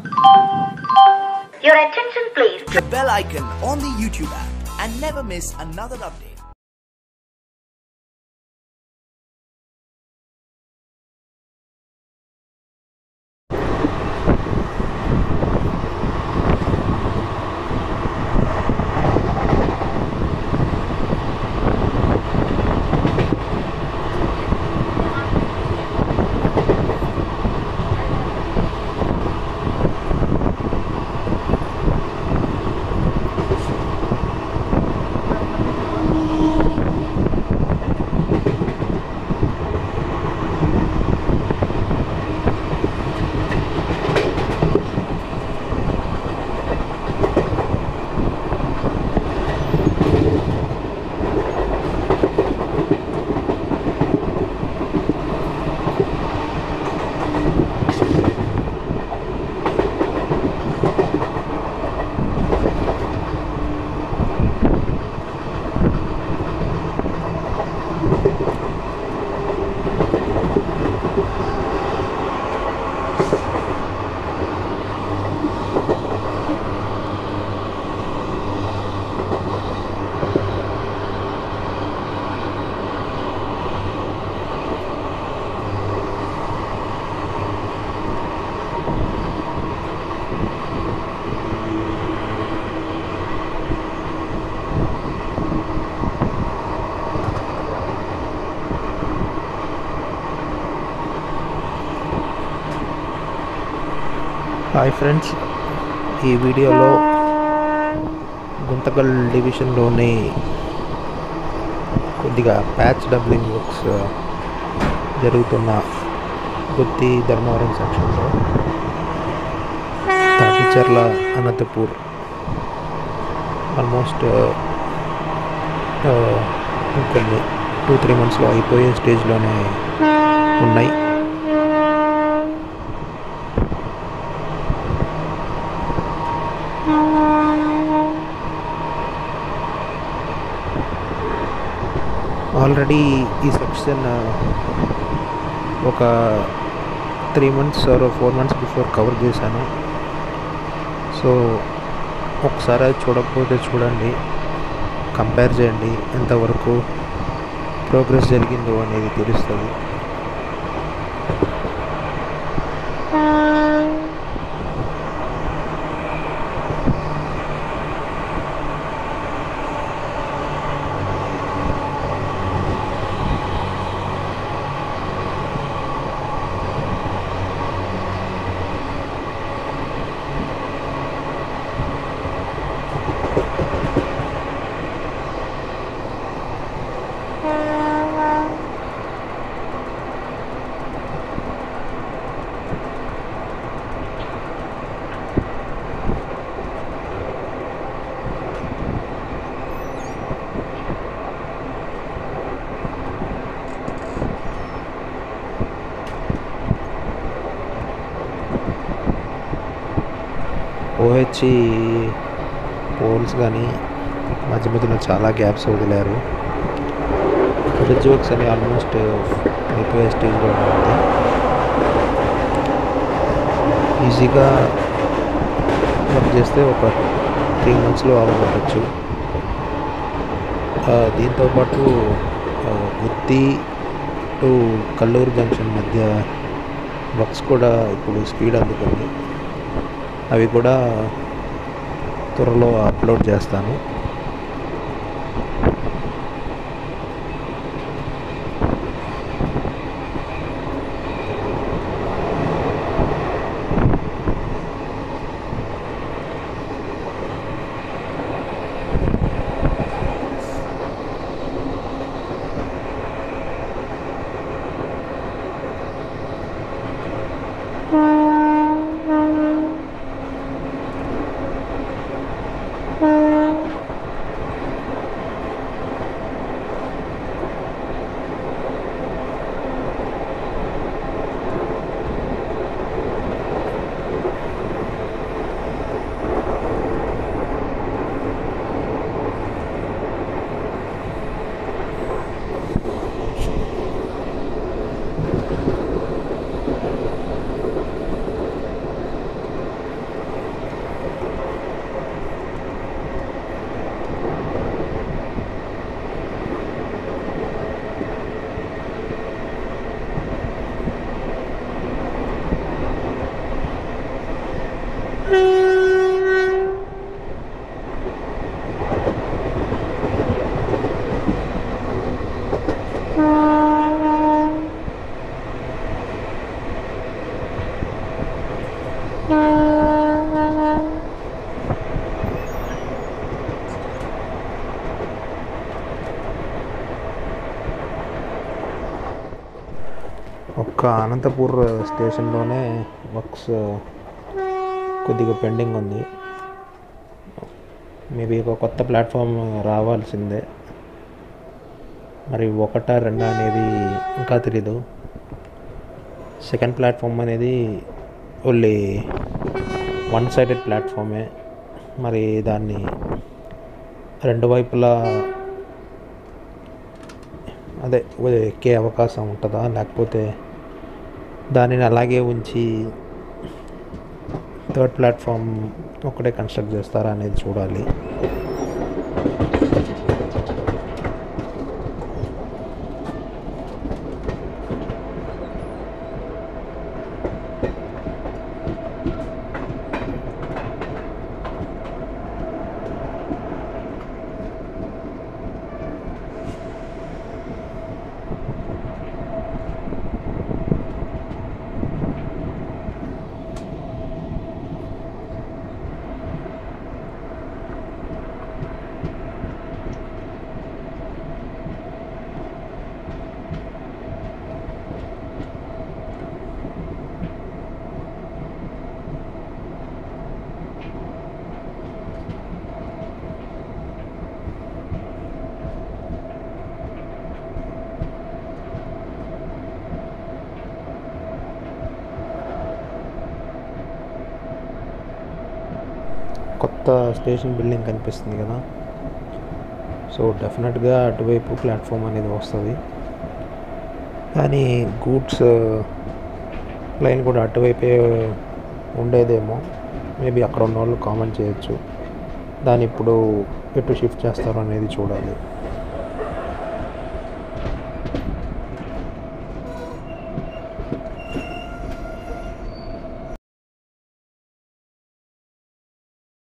Your attention please. the bell icon on the YouTube app and never miss another update. Hi friends ఈ వీడియోలో గుంతకల్ డివిజన్లోని కొద్దిగా patch doubling works జరుగుతున్న గుత్తి ధర్మవరం సెక్షన్లో Tadicherla Anantapur almost ఇంకొన్ని టూ త్రీ మంత్స్లో అయిపోయే స్టేజ్లోనే ఉన్నాయి ఆల్రెడీ ఈ సెక్షన్ ఒక three months or four months before cover చేశాను సో ఒకసారి అది చూడకపోతే చూడండి కంపేర్ చేయండి ఎంతవరకు ప్రోగ్రెస్ జరిగిందో అనేది తెలుస్తుంది ఓహెచ్ఈ పోల్స్ కానీ మధ్య మధ్యలో చాలా గ్యాప్స్ వదిలారు బ్రిడ్జ్ వర్క్స్ అని ఆల్మోస్ట్ అయిపోయే స్టేజ్లో ఉంది ఈజీగా వర్క్ చేస్తే ఒక త్రీ మంత్స్లో అవ్వగొట్టచ్చు దీంతోపాటు ఆ, గుత్తి టు కల్లూరు జంక్షన్ మధ్య వర్క్స్ కూడా ఇప్పుడు స్పీడ్ అందుకుంది అవి కూడా త్వరలో అప్లోడ్ చేస్తాను ఒక్క అనంతపూర్ స్టేషన్లోనే వర్క్స్ కొద్దిగా పెండింగ్ ఉంది మేబీ ఒక కొత్త ప్లాట్ఫామ్ రావాల్సిందే మరి ఒకటా రెండా అనేది ఇంకా తెలీదు సెకండ్ ప్లాట్ఫామ్ అనేది ఓన్లీ వన్ సైడెడ్ ప్లాట్ఫామే మరి దాన్ని రెండు వైపులా అదే ఎక్కే అవకాశం ఉంటుందా లేకపోతే దానిని అలాగే ఉంచి థర్డ్ ప్లాట్ఫామ్ ఒకటే కన్స్ట్రక్ట్ చేస్తారా అనేది చూడాలి కొత్త స్టేషన్ బిల్డింగ్ కనిపిస్తుంది కదా సో డెఫినెట్గా అటువైపు ప్లాట్ఫామ్ అనేది వస్తుంది కానీ గూడ్స్ లైన్ కూడా అటువైపే ఉండేదేమో మేబీ అక్కడ ఉన్న వాళ్ళు కామెంట్ చేయొచ్చు దాన్ని ఇప్పుడు ఎటు షిఫ్ట్ చేస్తారో అనేది చూడాలి